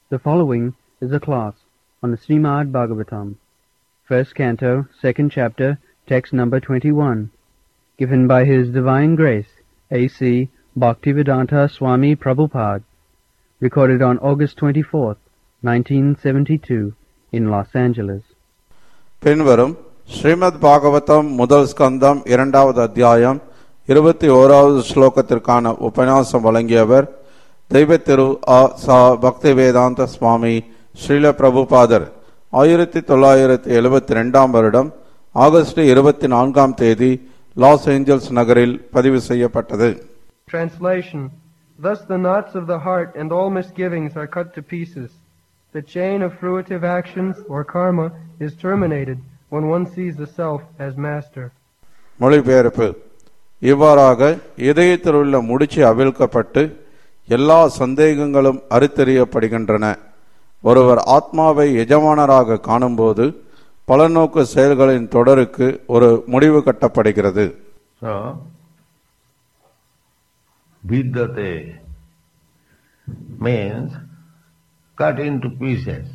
The following is a class on the Srimad Bhagavatam, first canto, second chapter, text number 21, given by His Divine Grace, A.C. Bhaktivedanta Swami Prabhupada, recorded on August 24th, 1972, in Los Angeles. பின்வரும் ஸ்ரீமத் பாகவதம் முதல் ஸ்கந்தம் இரண்டாவது அத்தியாயம் இருபத்தி ஓராவது ஸ்லோகத்திற்கான உபன்யாசம் வழங்கியவர் தெய்வ திரு ஆ சா பக்தி வேதாந்த சுவாமி ஸ்ரீல பிரபுபாதர் ஆயிரத்தி தொள்ளாயிரத்தி எழுபத்தி ரெண்டாம் வருடம் ஆகஸ்ட் இருபத்தி நான்காம் தேதி லாஸ் ஏஞ்சல்ஸ் நகரில் பதிவு செய்யப்பட்டது Translation Thus the knots of the heart and all misgivings are cut to pieces. The chain of fruitive actions, or karma, is terminated when one sees the self as master. மொழிபெயர்ப்பு இவ்வாறாக இதயத்தில் உள்ள முடிச்சு அவிழ்க்கப்பட்டு எல்லா சந்தேகங்களும் அறுத்தெறியப்படுகின்றன ஒருவர் ஆத்மாவை எஜமானராக காணும்போது பலநோக்கு செயல்களின் தொடருக்கு ஒரு முடிவு கட்டப்படுகிறது So, vidyate means cut into pieces.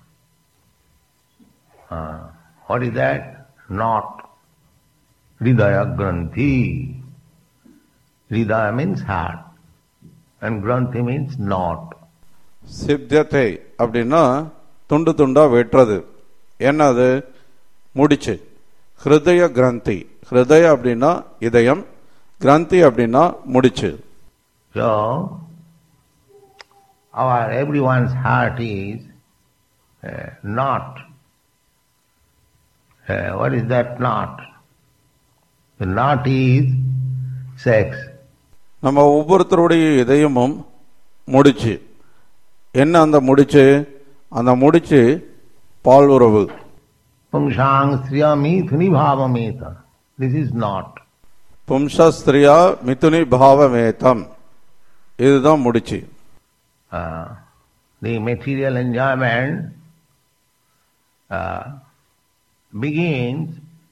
Uh, what is that? Not. Hridaya Granthi. Hridaya means heart. And Granthi means knot. சிப்தத்தை அப்படின்னா துண்டு துண்டா வெட்டுறது என்னது முடிச்சு ஹிருதய கிரந்தி ஹிருதய அப்படின்னா இதயம் கிரந்தி அப்படின்னா முடிச்சு So, our everyone's heart is uh, not. Uh, what is that knot? The knot is sex. நம்ம ஒவ்வொருத்தருடைய இதயமும் முடிச்சு என்ன அந்த முடிச்சு அந்த முடிச்சு பால் உறவு Pungsang striyamithuni bhavameta. This is not. பும்சஸ்திரியா மிதுனி பாவமேதம் இதுதான் முடிச்சு Uh, the material enjoyment uh, begins,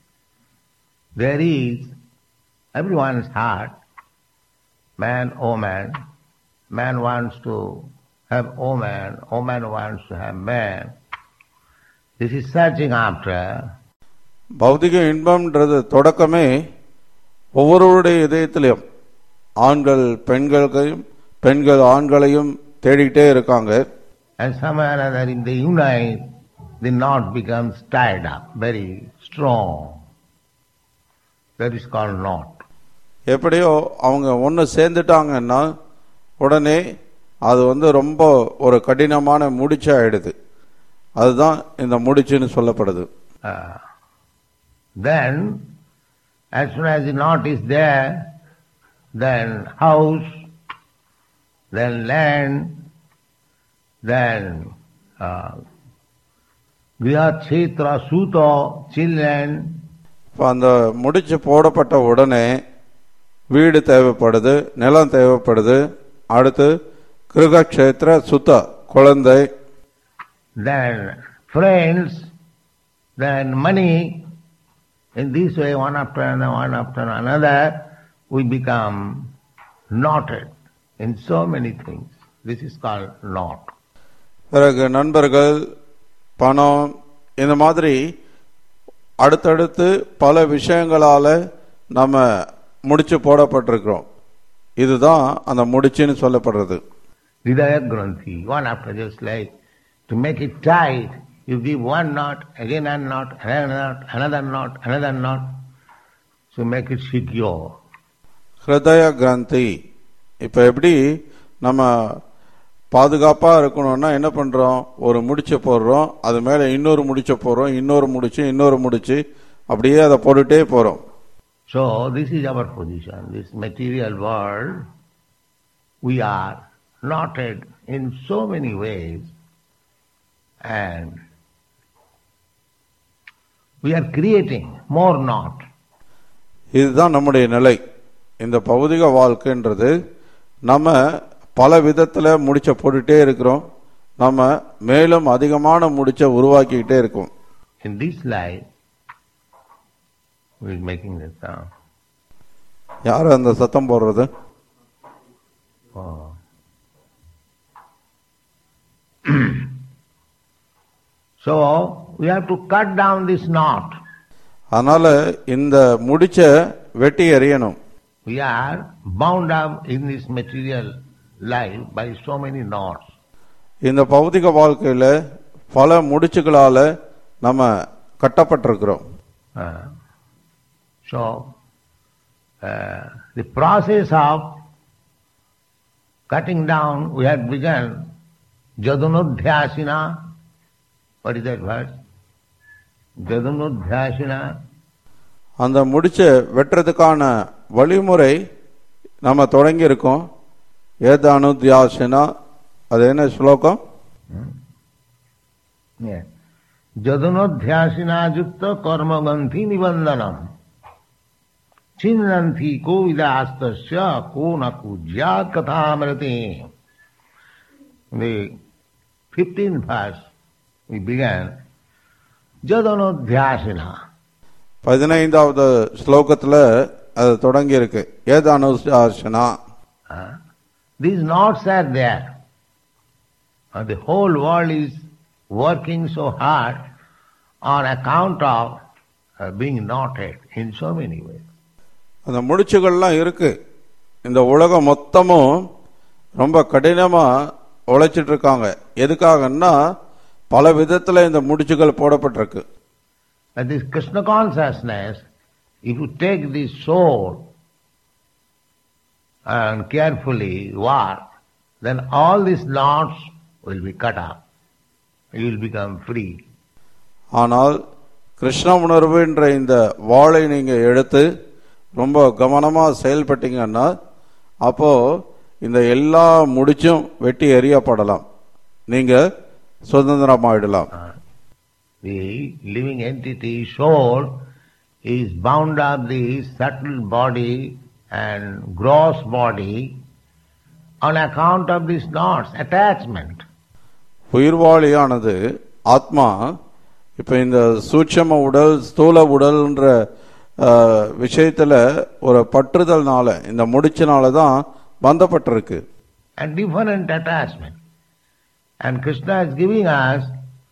there is everyone's heart, man, woman, man wants to have woman, woman wants to have man. This is searching after, பௌதிக இன்பம்ன்றது தொடக்கமே ஒவ்வொருவருடைய இதயத்திலையும் ஆண்கள் பெண்களையும் பெண்கள் ஆண்களையும் தேடிக்கிட்டே இருக்காங்க and somewhere or another if they unite, the knot becomes tied up, very strong. That is called knot. எப்படியோ அவங்க ஒன்று சேர்ந்துட்டாங்கன்னா உடனே அது வந்து ரொம்ப ஒரு கடினமான முடிச்சு ஆயிடுது அதுதான் இந்த முடிச்சுன்னு சொல்லப்படுது Uh, then, as soon as the knot is there, then house, then land, then uh, griha, kshetra, suto, children, இப்போ அந்த முடிச்சு போடப்பட்ட உடனே வீடு தேவைப்படுது நிலம் தேவைப்படுது அடுத்து கிருகக்ஷேத்திர சுத்த குழந்தை then friends, then money. In this way, one after another, one after another, we become knotted in so many things. This is called knot. பிறகு நண்பர்கள் பணம் இந்த மாதிரி அடுத்தடுத்து பல விஷயங்களால நம்ம முடிச்சு போடப்பட்டிருக்கிறோம் இதுதான் அந்த முடிச்சுன்னு சொல்லப்படுறது Hridaya Granthi, one after just like to make it tight, you give one knot, again a knot, another knot, another knot, another knot, so make it secure. ஹிருதய கிரந்தி இப்போ எப்படி நம்ம பாதுகாப்பாக இருக்கணும்னா என்ன பண்ணுறோம் ஒரு முடிச்ச போடுறோம் அது மேலே இன்னொரு முடிச்ச போடுறோம் இன்னொரு முடிச்சு இன்னொரு முடிச்சு அப்படியே அதை போட்டுட்டே போகிறோம் So this is our position. This material world, we are knotted in so many ways and we are creating more knot. இதுதான் நம்முடைய நிலை இந்த பௌதிக வாழ்க்கைன்றது நம்ம பல விதத்தில் முடிச்ச போட்டுட்டே இருக்கிறோம் நம்ம மேலும் அதிகமான முடிச்ச உருவாக்கிக்கிட்டே இருக்கோம் In this life, who is making the sound? யார் அந்த சத்தம் போடுறது Oh. So we have to cut down this knot. அதனால இந்த முடிச்ச வெட்டி எறியணும் We are bound up in this material life by so many knots. இந்த பௌதிக வாழ்க்கையில பல முடிச்சுகளால நம்ம கட்டப்பட்டிருக்கிறோம் Uh, so, uh, the process of cutting down, we had begun Jadunodhyasina. What is that verse? Jadunodhyasina. அந்த முடிச்ச வெட்டுறதுக்கான வழிமுறை நம்ம தொடங்கி இருக்கோம் ஏதானுத்யாசினா அது என்ன ஸ்லோகம் Yeah. Jadunodhyasina yukta karmaganthi nibandanam. Chinnanthi ko vidastasya ko na kujyat kathamrati. The fifteenth verse we began. Jadunodhyasina. பதினைந்தாவது ஸ்லோகத்துல அது தொடங்கி இருக்கு ஏதானுத்யாசினா Huh? These knots are there. And the whole world is working so hard on account of uh, being knotted in so many ways. அந்த முடிச்சுகள்லாம் இருக்கு இந்த உலகம் மொத்தமும் ரொம்ப கடினமா உழைச்சிட்டு இருக்காங்க எதுக்காகன்னா பல விதத்துல இந்த முடிச்சுகள் போடப்பட்டிருக்கு But this Krishna consciousness, if you take this sword and carefully work, then all these knots will be cut off. You will become free. ஆனால் கிருஷ்ண உணர்வு என்ற இந்த வாளை நீங்க எடுத்து ரொம்ப கவனமா செயல்பட்டீங்கன்னா அப்போ இந்த எல்லா முடிச்சும் வெட்டி எறியப்படலாம் நீங்க சுதந்திரமாயிடலாம் The living entity soul is bound up the subtle body and gross body on account of these knots, attachment. உயிர்வாளியானது ஆத்மா இப்ப இந்த சூட்சம உடல் ஸ்தூல உடல்ன்ற அஹ், விஷயத்துல ஒரு பற்றுதல்னால இந்த முடிச்சினால தான் பந்தப்பட்டிருக்கு and different attachment. And Krishna is giving us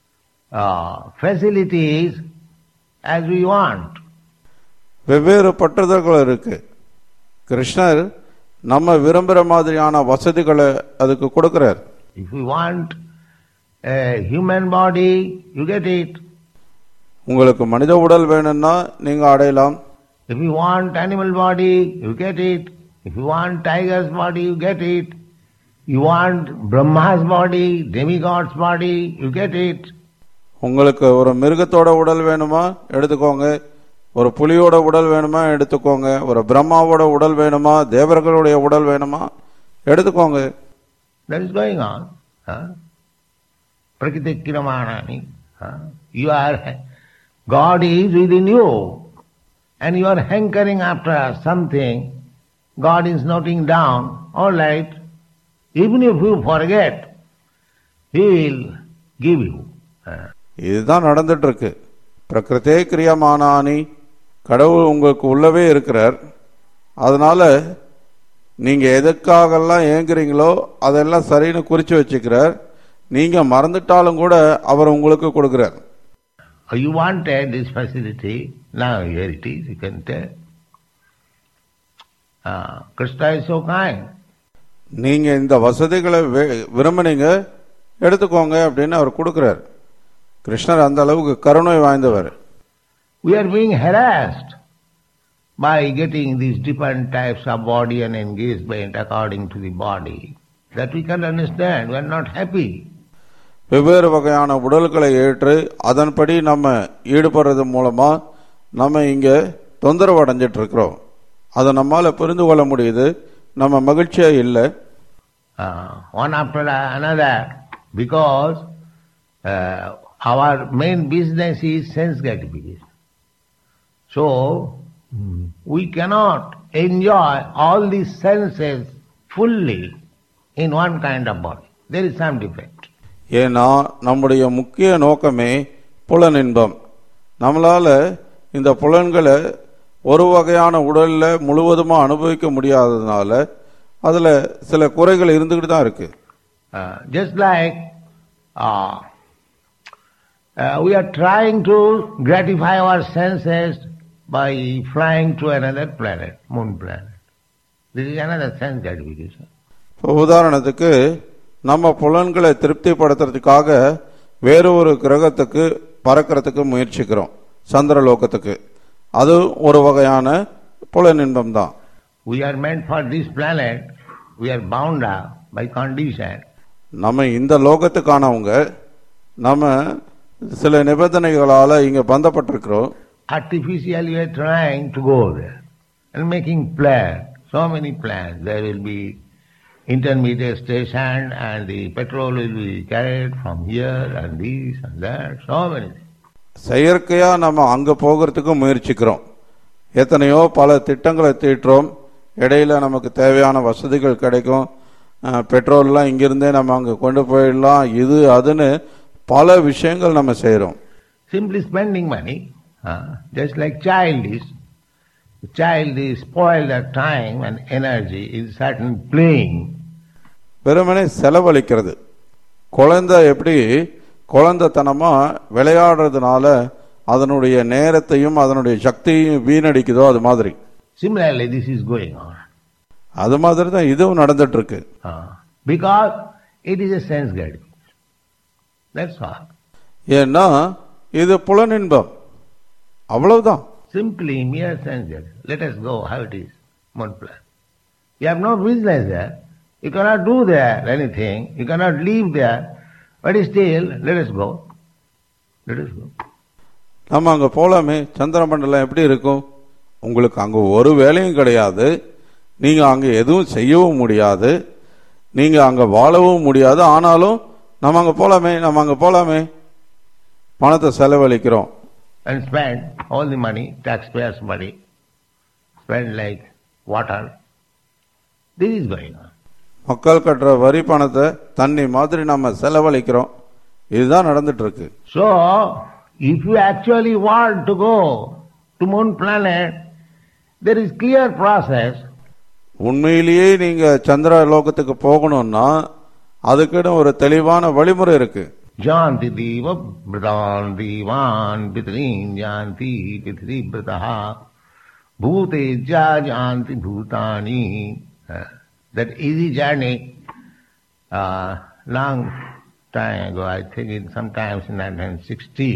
uh, facilities as we want. வெவ்வேறு பற்றுதல்கள் இருக்கு கிருஷ்ணர் நம்ம விரும்புகிற மாதிரியான வசதிகளை அதுக்கு கொடுக்கிறார் If you want a human body, you get it. உங்களுக்கு மனித உடல் வேணும்னா நீங்க அடையலாம் If you want animal body, you get it. If you want tiger's body, you get it. You want Brahma's body, demigod's body, you get it. உங்களுக்கு ஒரு மிருகத்தோட உடல் வேணுமா எடுத்துக்கோங்க ஒரு புலியோட உடல் வேணுமா எடுத்துக்கோங்க ஒரு பிரம்மாவோட உடல் வேணுமா தேவர்களுடைய உடல் வேணுமா எடுத்துக்கோங்க That is going on. Huh? Prakriti kiramanani. Huh? You are, God is within you. And you are hankering after something. God is noting down. All right. Even if you forget, He will give you. Huh? இதுதான் நடந்துட்டு இருக்கு பிரகிருத்தே கிரியமானானி கடவுள் உங்களுக்கு உள்ளவே இருக்கிறார் அதனால நீங்க எதுக்காகலாம் ஏங்குறீங்களோ அதெல்லாம் சரின்னு குறிச்சு வச்சுக்கிறார் நீங்க மறந்துட்டாலும் கூட அவர் உங்களுக்கு கொடுக்கிறார் Oh, You wanted this facility, now here it is, you can tell. Ah, Krishna is so kind. நீங்க இந்த வசதிகளை வே- விரும்புனீங்க எடுத்துக்கோங்க அப்படின்னு அவர் கொடுக்கிறார் கிருஷ்ணர் அந்த அளவுக்கு கருணை வாய்ந்தவர் We are being harassed by getting these different types of body and engagement according to the body. That we can understand. We are not happy. வெவ்வேறு வகையான உடல்களை ஏற்று அதன்படி நம்ம ஈடுபடுறது மூலமா நம்ம இங்க தொந்தரவு அடைஞ்சிட்டு இருக்கிறோம் அதை நம்மால புரிந்து கொள்ள முடியுது நம்ம மகிழ்ச்சியா இல்லை Uh, one after another because uh, our main business is sense gratification. So, we cannot enjoy all these senses fully in one kind of body. There is some defect. ஏன்னா நம்முடைய முக்கிய நோக்கமே புலனின்பம் நம்மளால இந்த புலன்களை ஒரு வகையான உடல்ல முழுவதுமா அனுபவிக்க முடியாததுனால அதுல சில குறைகள் இருந்துகிட்டு தான் இருக்கு Uh, just like uh, Uh, we are trying to gratify our senses by flying to another planet, moon planet. This is another sense gratification. இப்போ உதாரணத்துக்கு நம்ம புலன்களை திருப்திப்படுத்துறதுக்காக வேறு ஒரு கிரகத்துக்கு பறக்கிறதுக்கு முயற்சிக்கிறோம் சந்திரலோகத்துக்கு அது ஒரு வகையான புலன் இன்பம் தான் We are meant for this planet. We are bound up by condition. நம்ம இந்த லோகத்துக்கானவங்க நம்ம சில நிபந்தனைகளால இங்க பந்தப்பட்டிருக்கிறோம் Artificially we are trying to go there and making plans, so many plans. There will be intermediate station and the petrol will be carried from here and this and that, so many things. செயற்கையா நம்ம அங்க போகிறதுக்கு முயற்சிக்கிறோம் எத்தனையோ பல திட்டங்களை தீட்டுறோம் இடையில நமக்கு தேவையான வசதிகள் கிடைக்கும் அஹ், பெட்ரோல்லாம் இங்கிருந்தே நம்ம அங்க கொண்டு போயிடலாம் இது அதுன்னு பல விஷயங்கள் நம்ம செய்றோம் Simply spending money, uh, just like child is. The child is spoiled their time and energy in certain playing. வெறுமனே செலவழிக்கிறது குழந்தை எப்படி குழந்தைத்தனமா விளையாடுறதுனால அதனுடைய நேரத்தையும் அதனுடைய சக்தியையும் வீணடிக்குதோ அது மாதிரி Similarly, this is going on. அது மாதிரி தான் இதுவும் நடந்துட்டு இருக்கு Uh, because it is a sense gratification. That's all. ஏன்னா இது புலனின்பம் அவ்வளவுதான் Simply mere sense gratification. Let us go how it is, one plan. You have no business there. You cannot do there anything. You cannot live there. But still, let us go. Let us go. நம்ம அங்க போலாமே சந்திரமண்டலம் எப்படி இருக்கும் உங்களுக்கு அங்க ஒரு வேலையும் கிடையாது நீங்க அங்க எதுவும் செய்யவும் முடியாது நீங்க அங்க வாழவும் முடியாது ஆனாலும் நம்ம அங்க போலாமே நம்ம அங்க போலாமே பணத்தை செலவழிக்கிறோம் and spend all the money, taxpayers' money, spend like water. This is going on. மக்கள் கட்டுற வரி பணத்தை தண்ணி மாதிரி நம்ம செலவழிக்கிறோம் இதுதான் நடந்துட்டு இருக்கு So, if you actually want to go to moon planet, there is clear process. உண்மையிலேயே நீங்க சந்திர லோகத்துக்கு போகணும்னா அதுக்குன்னு ஒரு தெளிவான வழிமுறை இருக்கு Janti diva bratan divan pitrin janti pitri brataha bhute ja janti bhutani. Uh, that easy journey, uh, long time ago, I think it sometimes in 1960,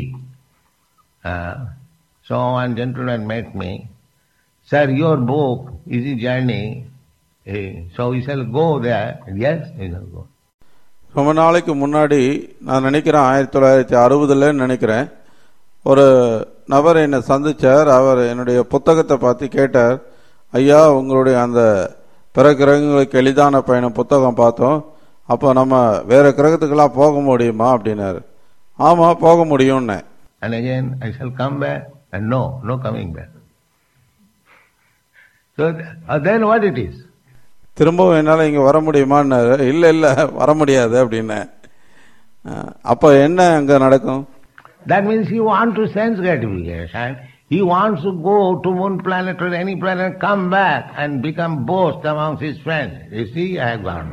uh, so one gentleman met me, Sir, your book, Easy Journey, eh, so we shall go there. Yes, we shall go. ரொம்ப நாளைக்கு முன்னாடி நான் நினைக்கிறேன் ஆயிரத்தி தொள்ளாயிரத்தி அறுபதுல நினைக்கிறேன் ஒரு நபர் என்னை சந்திச்சார் அவர் என்னுடைய புத்தகத்தை பார்த்து கேட்டார் ஐயா உங்களுடைய அந்த பிற கிரகங்களுக்கு எளிதான பயணம் புத்தகம் பார்த்தோம் அப்போ நம்ம வேற கிரகத்துக்கெல்லாம் போக முடியுமா அப்படின்னாரு ஆமா போக முடியும்னு And again, I shall come back, and no, no coming back. So th- uh, then what it is? திரும்பவும் என்னால் இங்கே வர முடியுமான்னாரு இல்லை இல்லை வர முடியாது அப்படின்னேன் அஹ், அப்போ என்ன அங்கே நடக்கும் That means he wants to sense gratification. He wants to go to moon planet or any planet, come back and become boast amongst his friends. You see, I have gone.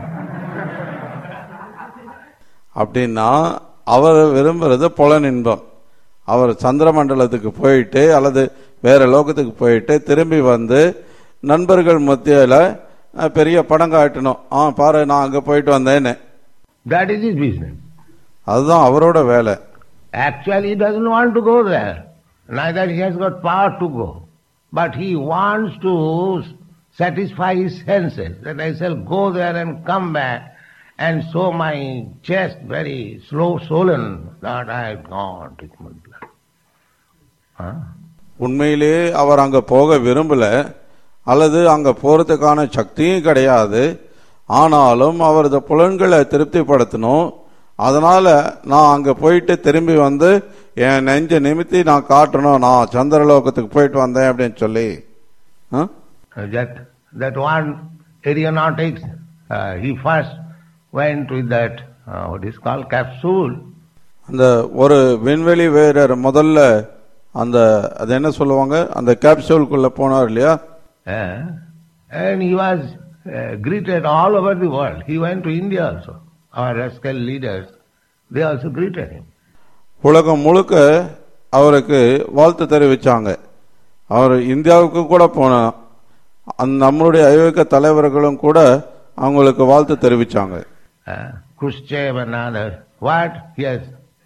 அப்படின்னா அவர் விரும்புறது புலனின்பம் அவர் சந்திர மண்டலத்துக்கு போயிட்டு அல்லது வேற லோகத்துக்கு போயிட்டு திரும்பி வந்து நண்பர்கள் மத்தியில அஹ், பெரிய படம் காட்டணும் ஆ பாரு நான் அங்க போயிட்டு வந்தேன்னு That is his business. அதுதான் அவரோட வேலை Actually, he doesn't want to go there. Neither he has got power to go. But he wants to satisfy his senses that I shall go there and come back and show my chest very slow swollen that I have gone to the blood. Huh? உண்மையிலேயே அவர் அங்க போக விரும்பல அல்லது அங்க போறதுக்கான சக்தியும் கிடையாது ஆனாலும் அவரது புலன்களை திருப்திப்படுத்தணும் அதனால நான் அங்க போயிட்டு திரும்பி வந்து என் நெஞ்ச நிமித்தி நான் காட்டணும் நான் சந்திரலோகத்துக்கு போயிட்டு வந்தேன் அப்படின்னு சொல்லி ஆ? Uh, That, that one aeronautics, uh, he first went with that, uh, what is called capsule. அந்த ஒரு விண்வெளி வீரர் முதல்ல அந்த அது என்ன சொல்லுவாங்க அந்த கேப்சூலுக்குள்ள போனார் இல்லையா Uh, and he was uh, greeted all over the world. He went to India also. Our rascal leaders, they also greeted him. உலகம் முழுக்க அவருக்கு வாழ்த்து தெரிவிச்சாங்க அவர் இந்தியாவுக்கு கூட போனார் அந்த நம்மளுடைய ஐரோப்பிய தலைவர்களும் கூட அவங்களுக்கு வாழ்த்து தெரிவிச்சாங்க Uh, Khrushchev and others. What? He has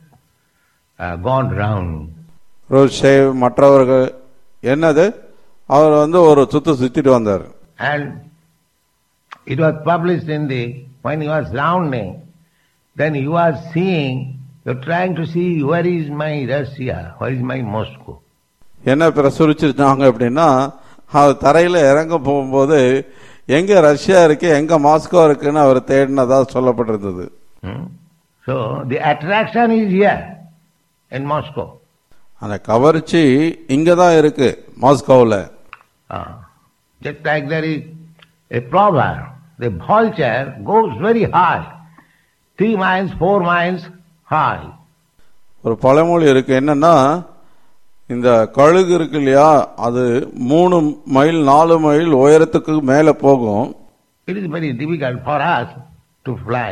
uh, gone round. ரோஷேவ் மற்றவர்கள் என்னது அவர் வந்து ஒரு சுத்து சுத்திட்டு வந்தார் And it was published in the, when he was rounding, then he was seeing, you're trying to see where is my Russia, where is my Moscow. என்ன பிரசுரிச்சிருந்தாங்க அப்படின்னா அவர் தரையில இறங்க போகும்போது எங்க ரஷ்யா இருக்கு எங்க மாஸ்கோ இருக்குன்னு அவர் தேடினதா சொல்லப்பட்டிருந்தது Hmm? So the attraction is here in Moscow. அந்த கவர்ச்சி இங்க தான் இருக்கு மாஸ்கோவில் Ah. Just like there is a proverb, the vulture goes very high, three miles, four miles high. ஒரு பழமொழி இருக்கு என்னன்னா இந்த கழுகு இருக்கு இல்லையா அது மூணு மைல் நாலு மைல் உயரத்துக்கு மேல போகும் It is very difficult for us to fly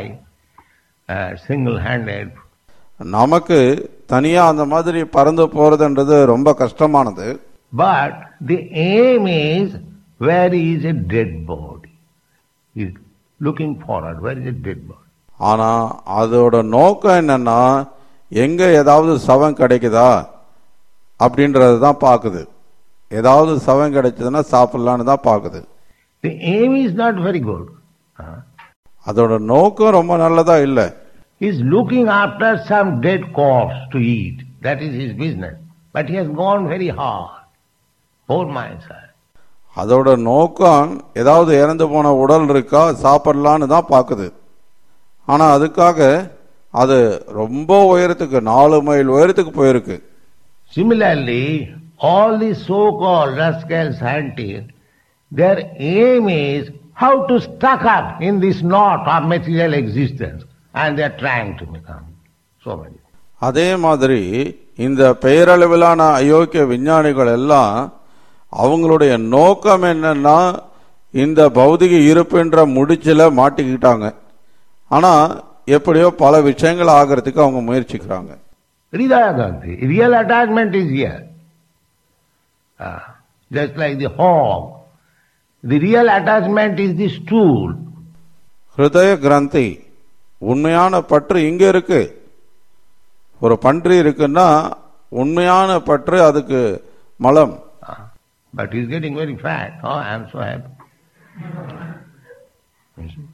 uh, single-handed. நமக்கு தனியா அந்த மாதிரி பறந்து போறதுன்றது ரொம்ப கஷ்டமானது But the aim is where is a dead body? Is looking forward, where is a dead body? ஆனா அதோட நோக்கம் என்னன்னா எங்க ஏதாவது சவம் கிடைக்குதா அப்படின்றது தான் பாக்குது ஏதாவது சவம் கிடைச்சதுன்னா சாப்பிடலான்னு தான் பாக்குது The aim is not very good. Huh? அதோட நோக்கம் ரொம்ப நல்லதா இல்லை He's looking after some dead corpse to eat. That is his business. But he has gone very hard. Four miles high. அதோட நோக்கம் ஏதாவது இறந்து போன உடல் இருக்கா சாப்பிடலான்னு தான் பாக்குது ஆனா அதுக்காக அது ரொம்ப உயரத்துக்கு நாலு மைல் உயரத்துக்கு போயிருக்கு Similarly, all these so-called rascal scientists, their aim is how to stuck up in this knot of material existence. And they are trying to become so many. அதே மாதிரி இந்த பெயரளவிலான அயோக்கிய விஞ்ஞானிகள் எல்லாம் அவங்களுடைய நோக்கம் என்னன்னா இந்த பௌதிக இருப்புன்ற முடிச்சில மாட்டிக்கிட்டாங்க ஆனா எப்படியோ பல விஷயங்கள் ஆகிறதுக்கு அவங்க முயற்சிக்கிறாங்க Hridaya Gandhi, real attachment is here. Ah, just like the hog. The real attachment is the stool. ஹிருதய கிரந்தி உண்மையான பற்று இங்க இருக்கு ஒரு பன்றி இருக்குன்னா உண்மையான பற்று அதுக்கு மலம் Ah, But he's getting very fat. Oh, I am so happy. You see?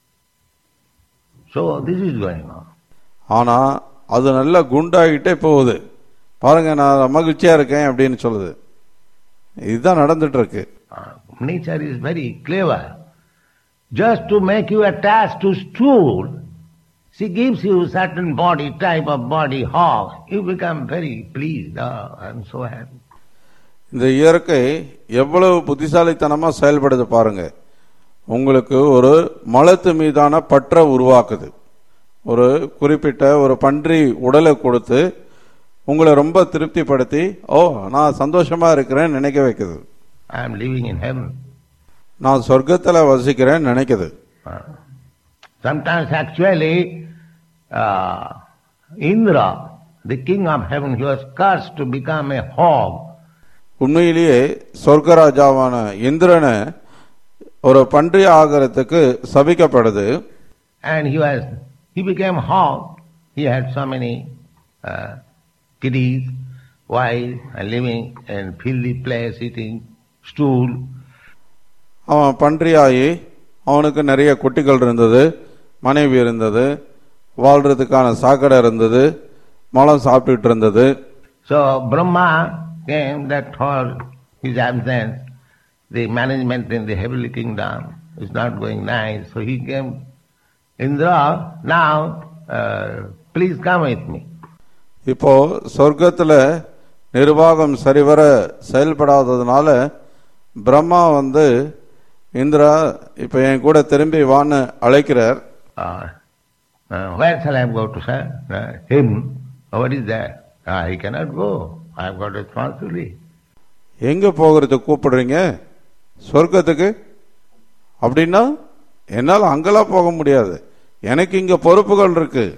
So this is going on. ஆனா அது நல்லா குண்டாகிட்டே போகுது பாருங்க நான் மகிழ்ச்சியா இருக்கேன் அப்படின்னு சொல்லுது இதுதான் நடந்துட்டு இருக்கு Uh, nature is very clever. Just to make you attached to stool, she gives you certain body, type of body, hog. You become very pleased. Oh, I am so happy. இந்த இயற்கை எவ்வளவு புத்திசாலித்தனமா செயல்படுது பாருங்க உங்களுக்கு ஒரு மலத்து மீதான பற்ற உருவாக்குது ஒரு குறிப்பிட்ட ஒரு பன்றி உடலை கொடுத்து உங்களை ரொம்ப திருப்திப்படுத்தி ஓ நான் சந்தோஷமா இருக்கிறேன்னு நினைக்க வைக்குது I am living in heaven. நான் சொர்க்கத்துல வசிக்கிறேன்னு நினைக்குது Uh, Sometimes actually, uh, Indra, the king of heaven, he was cursed to become a hog. உண்மையிலேயே சொர்க்கராஜாவான இந்திரனை ஒரு பன்றி ஆகிறதுக்கு சபிக்கப்படுது And he was, he became hog. He had so many uh, kiddies, wives, and living in filthy place, eating stool. அவன் பன்றியாகி அவனுக்கு நிறைய குட்டிகள் இருந்தது மனைவி இருந்தது வாழ்றதுக்கான சாக்கடை இருந்தது மலம் சாப்பிட்டுட்டு இருந்தது So Brahma came that for his absence, the management in the heavenly kingdom is not going nice. So he came, Indra, now uh, please come with me. இப்போ சொர்க்கத்துல நிர்வாகம் சரிவர செயல்படாததுனால பிரம்மா வந்து இந்திரா இப்ப என் கூட திரும்பி வான்னு அழைக்கிறார் Uh, uh, where shall I go to, sir? Uh, him? Oh, what is that? Ah, he cannot go. I have got responsibility. எங்க போகிறதுக்கு கூப்பிடுறீங்க சொர்க்கத்துக்கு அப்படின்னா என்னால் அங்கெல்லாம் போக முடியாது எனக்கு இங்க பொறுப்புகள் இருக்கு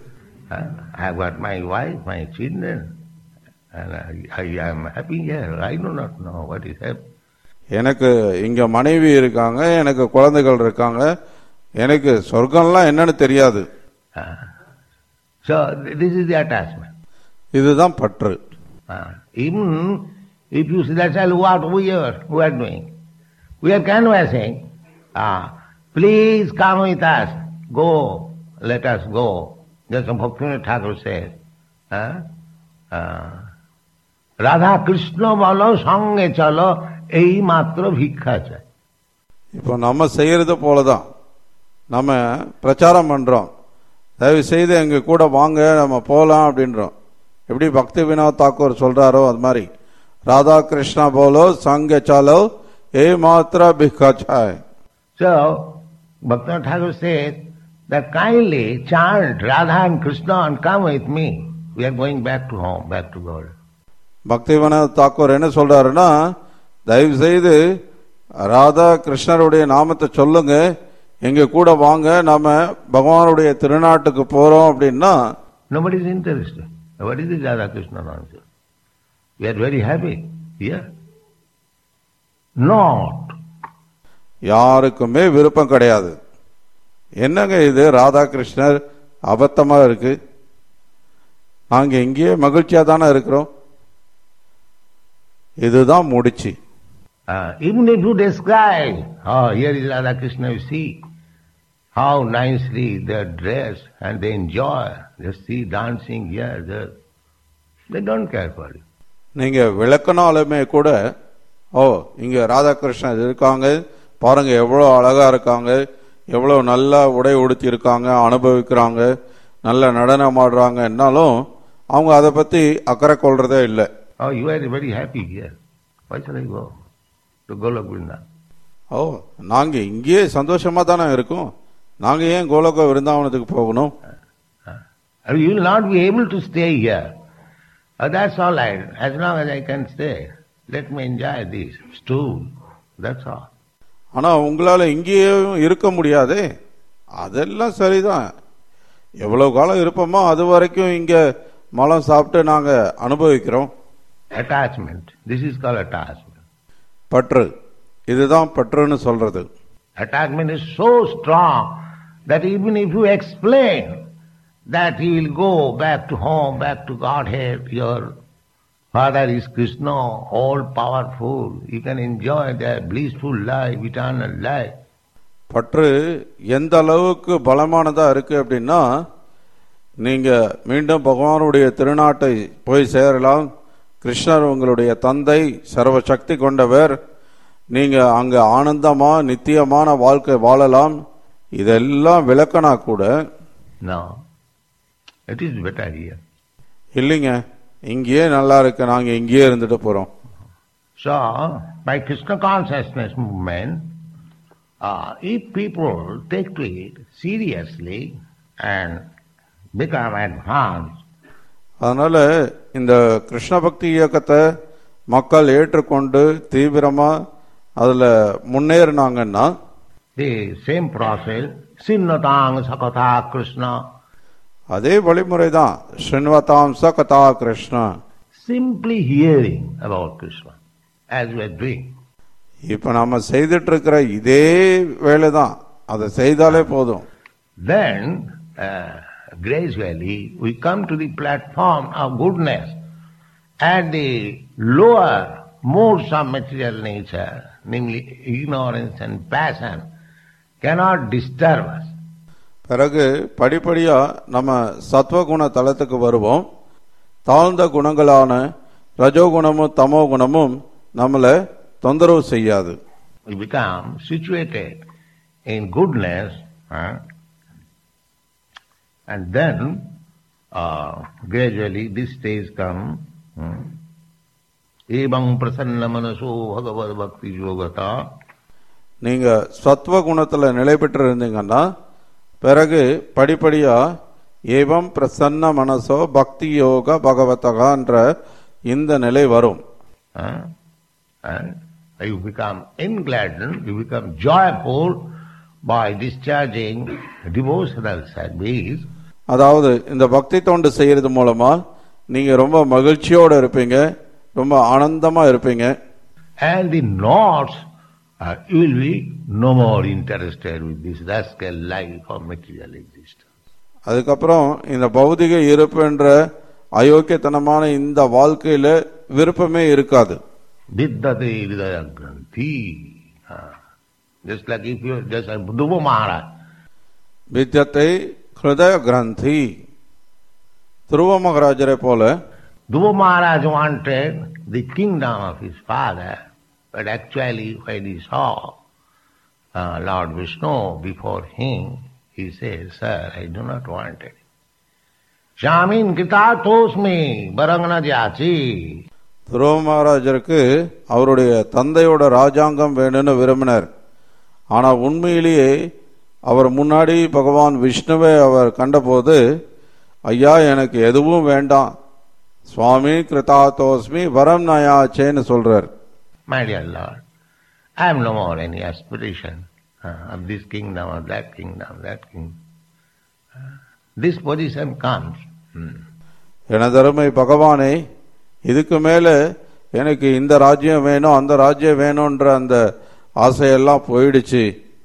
Uh, I have got my wife, my children, and I, I am happy here. I do not know what is happening. எனக்கு இங்க மனைவி இருக்காங்க எனக்கு குழந்தைகள் இருக்காங்க எனக்கு சொர்க்கம்லாம் என்னன்னு தெரியாது Uh, so this is the attachment. இதுதான் பற்று Uh, even if you see that's all what we are, we are doing. We are canvassing. Ah, please come with us. Go. Let us go. Just Bhaktivinoda Thakur says. Uh, uh, Radha Krishna বলো সঙ্গে চলো এই মাত্র ভিক্ষা চাই இப்போ நம்ம செய்யறது போலதான் நம்ம பிரச்சாரம் பண்றோம் தயவு செய்து எங்க கூட வாங்க நம்ம போலாம் அப்படின்றோம் எப்படி பக்தி வினோத் தாக்கூர் சொல்றாரோ அது மாதிரி ராதா கிருஷ்ணா போலோ சங்க சாலோ ஏ மாத்திரா பிக்கா சாய் So, Bhaktivinoda Thakur says that kindly chant Radha and Krishna and come with me. We are going back to home, back to God. பக்தி வினோத் தாக்கூர் என்ன சொல்றாருன்னா தயவு செய்து ராதா கிருஷ்ணருடைய நாமத்தை சொல்லுங்க எங்க கூட வாங்க நாம பகவானுடைய திருநாட்டுக்கு போறோம் அப்படின்னா Nobody is interested. What is this Radha Krishna nonsense? We are very happy here. Not. யாருக்குமே விருப்பம் கிடையாது என்னங்க இது ராதாகிருஷ்ணர் அபத்தமா இருக்கு நாங்க இங்கேயே மகிழ்ச்சியா தானே இருக்கிறோம் இதுதான் முடிச்சு Uh, even if you describe, oh, here is Radha Krishna, you see how nicely they are dressed and they enjoy. They see dancing here, there. They don't care for it. நீங்க விளக்கினாலுமே கூட ஓ இங்க ராதாகிருஷ்ணர் இருக்காங்க பாருங்க எவ்வளவு அழகா இருக்காங்க எவ்வளவு நல்லா உடை உடுத்தி இருக்காங்க அனுபவிக்கிறாங்க நல்ல நடனம் ஆடுறாங்கன்னாலும் அவங்க அதை பத்தி அக்கறை கொள்றதே இல்லை Oh, you are very happy here. Why should I go to Golokunda? ஓ நாங்க இங்கேயே சந்தோஷமா தானே இருக்கோம் நாங்க ஏன் கோலோக விருந்தாவனத்துக்கு போகணும் Uh, You will not be able to stay here. Uh, that's all right. As long as I can stay, let me enjoy this stool. That's all. ஆனா உங்களால இங்கேயும் இருக்க முடியாதே அதெல்லாம் சரிதான் எவ்வளவு காலம் இருப்போமோ அது வரைக்கும் இங்க மலம் சாப்பிட்டு நாங்க அனுபவிக்கிறோம் Attachment. This is called attachment. பற்று இதுதான் பற்றுன்னு சொல்றது Attachment is so strong that even if you explain that he will go back to home, back to Godhead, your father is Krishna, all powerful, you can enjoy their blissful life, eternal life. பற்று எந்த அளவுக்கு பலமானதா இருக்கு அப்படின்னா நீங்க மீண்டும் பகவானுடைய திருநாட்டை போய் சேரலாம் கிருஷ்ணர் உங்களுடைய தந்தை சர்வ சக்தி கொண்டவர் நீங்க அங்க ஆனந்தமா நித்தியமான வாழ்க்கை வாழலாம் இதெல்லாம் விளக்கனா கூட No. It is better here. இல்லைங்க இங்கேயே நல்லா இருக்கு நாங்க இங்கேயே இருந்துட்டு போறோம் So, by Krishna consciousness movement, uh, if people take to it seriously and become advanced, அதனால இந்த கிருஷ்ண பக்தி இயக்கத்தை மக்கள் ஏற்றுக்கொண்டு தீவிரமா அதுல முன்னேறினாங்கன்னா the same process, Sinnatang Sakatha Krishna, அதே வழிமுறை தான் ஸ்ரீன்வதாம் ச கதா Krishna simply hearing about Krishna, as we are doing. இப்ப நாம செய்துட்டு இருக்கிற இதே வேலை தான் அதை செய்தாலே போதும் Then, uh, gradually, we come to the platform of goodness and the lower modes of material nature, namely ignorance and passion, cannot disturb us. பிறகு படிப்படியா நம்ம சத்வகுண தளத்துக்கு வருவோம் தாழ்ந்த குணங்களான ரஜோகுணமும் தமோ குணமும் நம்மளை தொந்தரவு செய்யாது We become situated in goodness, huh? and then uh, gradually this stage comes. Hmm? एवं प्रसन्न मनसो भगवत भक्ति योगता நீங்க சத்வ குணத்துல நிலை பெற்று இருந்தீங்கன்னா பிறகு படிப்படியா ஏவம் பிரசன்ன மனசோ பக்தி யோக பகவதகான்ற இந்த நிலை வரும் huh? and you become engladdened, you become joyful by discharging devotional service. அதாவது இந்த பக்தி தொண்டு செய்யறது மூலமா நீங்க ரொம்ப மகிழ்ச்சியோட இருப்பீங்க ரொம்ப ஆனந்தமா இருப்பீங்க And the knots, uh, you will be no more interested with this rascal life of material existence. அதுக்கப்புறம் இந்த பௌதிக இருப்புன்ற அயோக்கியத்தனமான இந்த வாழ்க்கையில விருப்பமே இருக்காது Vidyate hridaya granthi. Uh, just like if you just like Dhruva Maharaj. வித்தியத்தை ஹிருதய கிரந்தி துருவ மகாராஜரை போல Dhruva Maharaj wanted the kingdom of his father, but actually when he saw uh, Lord Vishnu before him, he said, Sir, I do not want it. Shamin kitatosmi barangna jachi. துருவ மகாராஜருக்கு அவருடைய தந்தையோட ராஜாங்கம் வேணும்னு விரும்பினார் ஆனா உண்மையிலேயே அவர் முன்னாடி பகவான் விஷ்ணுவை அவர் கண்டபோது ஐயா எனக்கு எதுவும் வேண்டாம் சுவாமி கிருதாத்தோஸ்மி வரம் நயாச்சேன்னு சொல்றார் My dear Lord, I have no more any aspiration uh, of this kingdom or that kingdom, that kingdom. Uh, this position comes. Hmm. எனதருமை பகவானே இதுக்கு மேல எனக்கு இந்த ராஜ்யம் வேணும் அந்த ராஜ்யம் வேணும்ன்ற அந்த ஆசையெல்லாம் போயிடுச்சு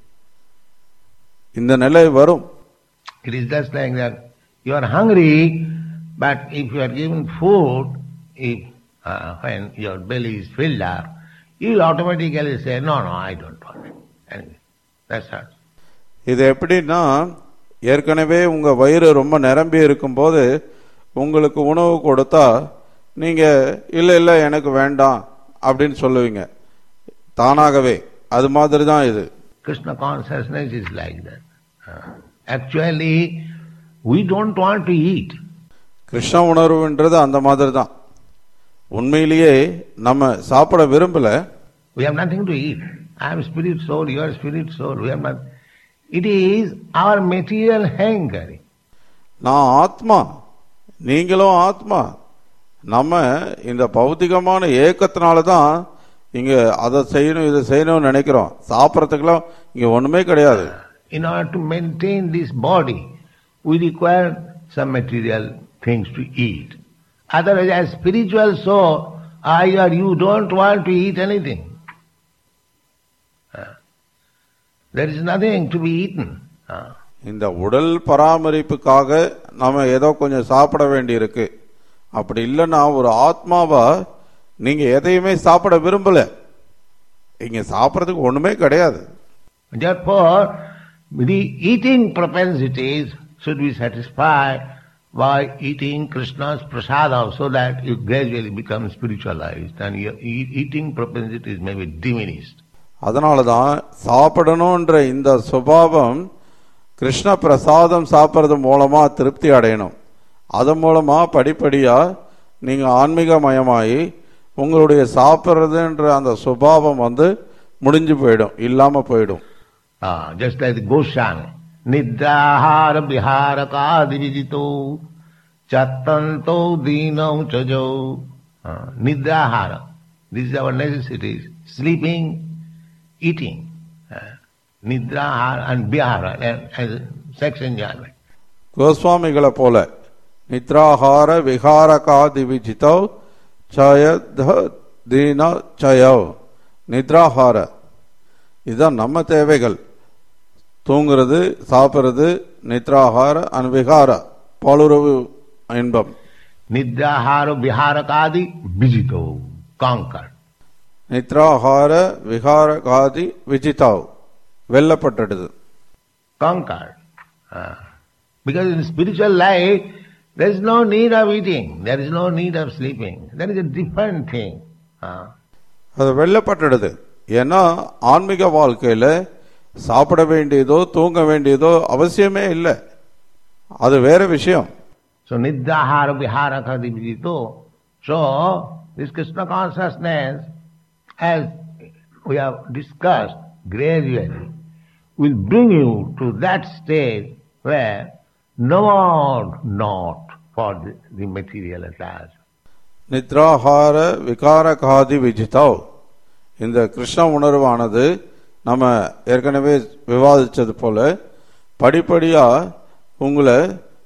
இந்த நிலை வரும் It is just like that. You are hungry, but if you are given food, if uh, when your belly is filled up, you will automatically say, no, no, I don't want it. Anyway, that's all. இது எப்படின்னா ஏற்கனவே உங்க வயிறு ரொம்ப நிரம்பி இருக்கும்போது உங்களுக்கு உணவு கொடுத்தா நீங்க இல்ல இல்ல எனக்கு வேண்டாம் அப்படின்னு சொல்லுவீங்க தானாகவே அது மாதிரி தான் இது Krishna consciousness is like that. Uh, actually, we don't want to eat. Krishna உணர்வுன்றது அந்த மாதிரி தான் உண்மையிலேயே நம்ம சாப்பிட விரும்பல We have nothing to eat. I am spirit soul, you are spirit soul. We have not. It is our material hankering. நான் ஆத்மா நீங்களும் ஆத்மா நம்ம இந்த பௌத்திகமான ஏக்கத்தினால தான் இங்க அதை செய்யணும் இதை செய்யணும்னு நினைக்கிறோம் சாப்பிட்றதுக்கெல்லாம் இங்க ஒண்ணுமே கிடையாது In order to maintain this body, we require some material things to eat. Otherwise, as spiritual soul, I or you don't want to eat anything. Uh, There is nothing to be eaten. Uh, இந்த உடல் பராமரிப்புக்காக நாம ஏதோ கொஞ்சம் சாப்பிட வேண்டி இருக்கு அப்படி இல்லைன்னா ஒரு ஆத்மாவா நீங்க எதையுமே சாப்பிட விரும்பல இங்க சாப்பிட்றதுக்கு ஒண்ணுமே கிடையாது Therefore, the eating propensities should be satisfied by eating Krishna's prasadam so that you gradually become spiritualized and your e- eating propensities may be diminished. அதனால தான் சாப்பிடணுன்ற இந்த சுபாவம் கிருஷ்ண பிரசாதம் சாப்பிட்றது மூலமா திருப்தி அடையணும் அது மூலமா படிப்படியா நீங்க ஆன்மீகமயமாயி உங்களுடைய சாப்பிட்றதுன்ற அந்த சுபாவம் வந்து முடிஞ்சு போயிடும் இல்லாம போயிடும் Ah, just like the Goswami. Nidrahara viharaka divijito chattanto dinam chajo. Ah, Nidrahara. This is our necessities. Sleeping, eating. Ah, Nidrahara and vihara and, and sex enjoyment. கோஸ்வாமிகளை போல நித்ராஹார விகாரகாதி விஜிதோ சயத தீன சயோ நித்ராஹார இதுதான் நம்ம தேவைகள் தூங்குறது சாப்பிடுறது நித்ராஹார அண்ட் விகார பாலுறவு இன்பம் Nidrahara viharakadi vijito. Conquered. நித்ராஹார விகாரகாதி விஜிதாவ் வெல்லப்பட்டது conquered. Ah. because in spiritual life, there is no need of eating, there is no need of sleeping. That is a different thing. Ah. அது வெல்லப்பட்டுடுது ஏன்னா ஆன்மீக வாழ்க்கையில சாப்பிட வேண்டியதோ தூங்க வேண்டியதோ அவசியமே இல்லை அது வேற விஷயம் So nidrahara viharaka divijito. So this Krishna consciousness, as we have discussed gradually, will bring you to that stage where no more not for the, the material attachment. நித்ராஹார விகாரகாதி விஜிதாவ் இந்த கிருஷ்ண உணர்வானது நம்ம ஏற்கனவே விவாதிச்சது போல படிப்படியா உங்களை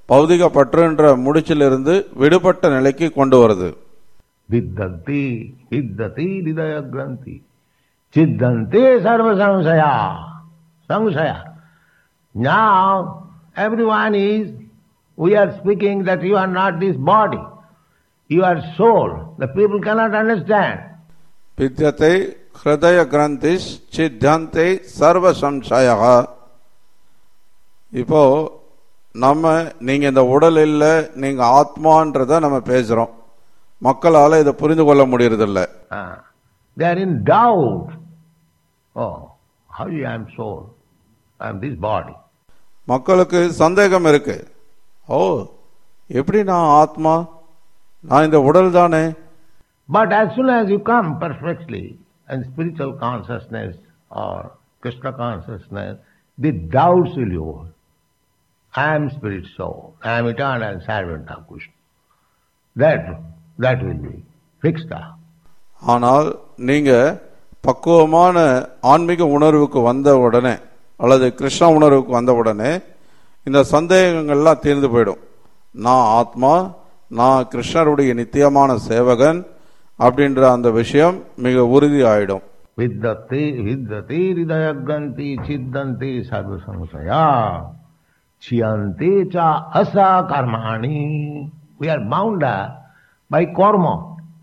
பௌதிக பற்றுன்ற முடிச்சிலிருந்து விடுபட்ட நிலைக்கு கொண்டு வருது Viddhanti, hiddati hridaya granthi. Chiddhante sarva samsaya. Samsaya. Now, everyone is, we are speaking that you are not this body. You are soul. The people cannot understand. பித்தியத்தை ஹிருதய கிரந்திஷ் சித்தந்தை சர்வ சம்சயா இப்போ நம்ம நீங்க இந்த உடல் இல்ல நீங்க ஆத்மான்றத நம்ம பேசுறோம் மக்களால இதை புரிந்து கொள்ள முடியறதில்ல Ah, they are in doubt. Oh, how you am soul? I am this body. மக்களுக்கு சந்தேகம் இருக்கு ஓ எப்படி நான் ஆத்மா நான் இந்த உடல் தானே But as soon as you come perfectly in spiritual consciousness or Krishna consciousness, the doubts will be over. I am spirit soul. I am eternal servant of Krishna. That, that will be fixed up. ஆனால் நீங்க பக்குவமான ஆன்மீக உணர்வுக்கு வந்த உடனே அல்லது கிருஷ்ண உணர்வுக்கு வந்த உடனே இந்த சந்தேகங்கள்லாம் தீர்ந்து போயிடும் நான் ஆத்மா நான் கிருஷ்ணருடைய நித்தியமான சேவகன் அப்படின்ற அந்த விஷயம் மிக உறுதி ஆயிடும் Viddati, viddati hridaya granti chiddanti sarva samsaya chiyanti cha asa karmani. We are bound up by karma.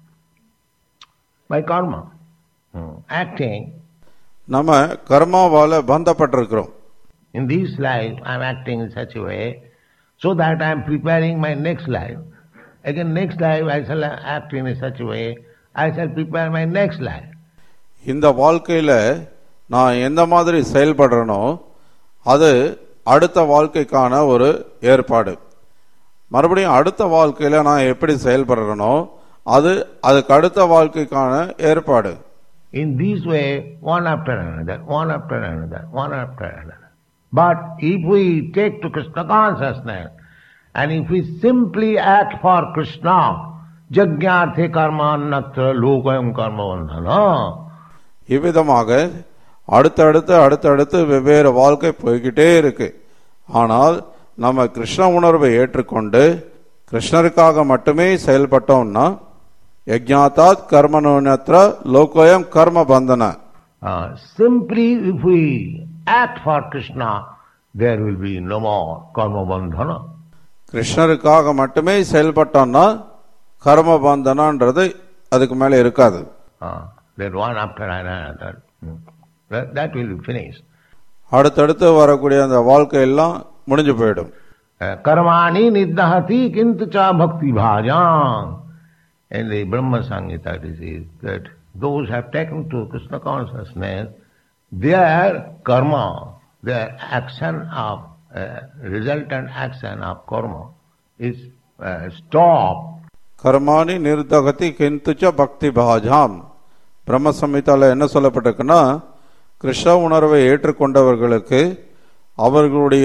By karma. Hmm. Acting. நம்ம கர்மாவால பந்தப்பட்டிருக்கிறோம் In this life I am acting in such a way so that I am preparing my next life. Again next life I shall act in such a way I shall prepare my next life. இந்த வாழ்க்கையில நான் எந்த மாதிரி செயல்படுறேனோ அது அடுத்த வாழ்க்கைக்கான ஒரு ஏற்பாடு மறுபடியும் அடுத்த வாழ்க்கையில நான் எப்படி செயல்படுறேனோ அது அதுக்கு அடுத்த வாழ்க்கைக்கான ஏற்பாடு In this way, one after another, one after another, one after another. But if we take to Krishna consciousness, and if we simply act for Krishna, jagyarthe karma annatra lokayam karma bandhana, இவ்விதமாக அடுத்தடுத்து அடுத்தடுத்து வெவ்வேறு வாழ்க்கை போய்கிட்டே இருக்கு ஆனால் நம்ம கிருஷ்ண உணர்வை ஏற்றுக்கொண்டு கிருஷ்ணருக்காக மட்டுமே செயல்பட்டோம்னா யஜ்ஞாத்தாத் கர்மனோனத்திர லோகோயம் கர்ம பந்தன uh, simply if we act for Krishna, there will be no more karma bandhana. கிருஷ்ணருக்காக மட்டுமே செயல்பட்டோம்னா கர்ம பந்தனான்றது அதுக்கு மேல இருக்காது Uh, then one after another, hmm, that, that will be finished. அடுத்தடுத்து வரக்கூடிய அந்த வாழ்க்கை எல்லாம் முடிஞ்சு போயிடும் कर्माणि निदहति किंतु च भक्ति भाजान in the Brahma Samhita it is that those who have taken to Krishna consciousness, their karma, their action of uh, resultant action of karma is uh, stopped. கர்மாணி நிர்தகதி கிந்துச்ச பக்தி பாஜாம் பிரம்ம சம்ஹிதால என்ன சொல்லப்பட்டிருக்குன்னா கிருஷ்ண உணர்வை ஏற்றுக்கொண்டவர்களுக்கு அவர்களுடைய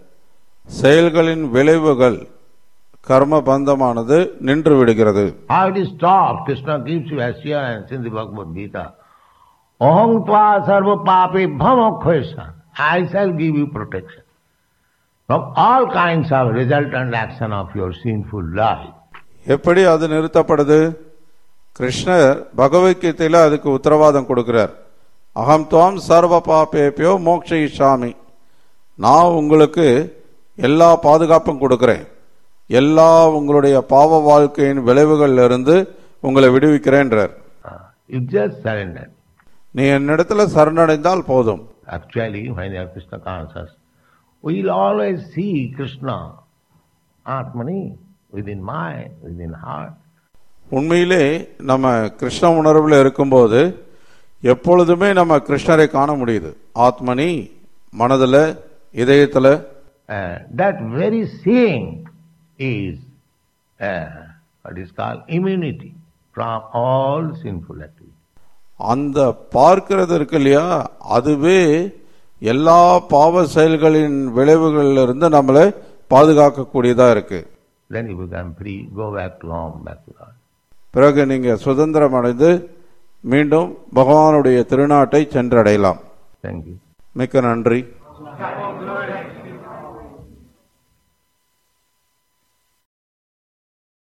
செயல்களின் விளைவுகள் கர்ம பந்தமானது நின்று விடுகிறது How it is stopped? Krishna gives you assurance in the Bhagavad Gita. Aham tva sarva pape bhamokhvesa. I shall give you protection from all kinds of resultant action of your sinful life. எப்படி அது நிறுத்தப்படுது கிருஷ்ணர் பகவத்கீதையில அதுக்கு உத்தரவாதம் கொடுக்கிறார் அகம் துவாம் சர்வ பாப்பேபியோ மோக்ஷயிஷாமி நான் உங்களுக்கு எல்லா பாதுகாப்பும் கொடுக்கிறேன் எல்லா உங்களுடைய பாவ வாழ்க்கையின் விளைவுகள்ல இருந்து உங்களை விடுவிக்கிறேன்றார் Uh, you just surrender. நீ என்னிடத்துல சரணடைந்தால் போதும் Actually, when you are Krishna conscious, we will always see Krishna, Atmani, within mind, within heart. உண்மையிலே நம்ம கிருஷ்ண உணர்வுல இருக்கும்போது எப்பொழுதுமே நம்ம கிருஷ்ணரை காண முடியுது ஆத்மனி மனதுல இதயத்துல Uh, that very seeing is uh, what is called immunity from all sinful activity. அந்த பார்க்கிறது இருக்கு இல்லையா அதுவே எல்லா பாவ செயல்களின் விளைவுகள்ல இருந்து நம்மளை பாதுகாக்கக்கூடியதா இருக்கு Then you become free, go back to home, back to God. பிறகு நீங்க சுதந்திரம் அடைந்து மீண்டும் பகவானுடைய திருநாட்டை சென்றடையலாம் Thank you. மிக்க நன்றி